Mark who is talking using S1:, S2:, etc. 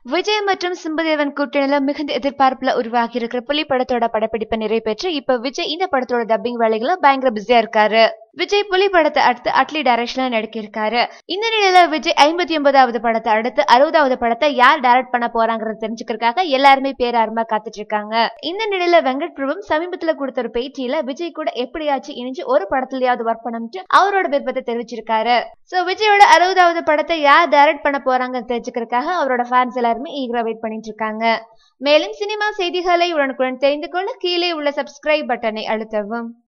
S1: விஜய் மற்றும் சிம்புதேவன் கூட்டணியில மிகுந்த எதிர்பார்ப்புல உருவாகி இருக்கிற புலி படத்தோட படப்பிடிப்பு நிறைவேற்று இப்ப விஜய் இந்த படத்தோட டப்பிங் வேலைகளை பயங்கர பிஸியா இருக்காரு விஜய் புலி படத்தை அடுத்து அட்லி டைரக்ஷன்ல நடிக்கிருக்காரு இந்த நிலையில விஜய் ஐம்பத்தி ஒன்பதாவது படத்தை அடுத்து அறுபதாவது படத்தை யார் டைரக்ட் பண்ண போறாங்கறத தெரிஞ்சுக்கிறதுக்காக எல்லாருமே பேராரமா காத்துட்டு இருக்காங்க இந்த நிலையில வெங்கட் பிரபும் சமீபத்துல கொடுத்த ஒரு பேட்டியில விஜய் கூட எப்படியாச்சும் இணைஞ்சு ஒரு படத்துலயாவது ஒர்க் பண்ணணும்ட்டு அவரோட விருப்பத்தை தெரிவிச்சிருக்காரு சோ விஜயோட அறுபதாவது படத்தை யார் டைரக்ட் பண்ண போறாங்கன்னு தெரிஞ்சுக்கிறதுக்காக அவரோட ஃபேன்ஸ் எல்லாருமே ஈகரா வெயிட் பண்ணிட்டு இருக்காங்க மேலும் சினிமா செய்திகளை உடனுக்குடன் தெரிந்து கொள்ள கீழே உள்ள சப்ஸ்கிரைப் பட்டனை அழுத்தவும்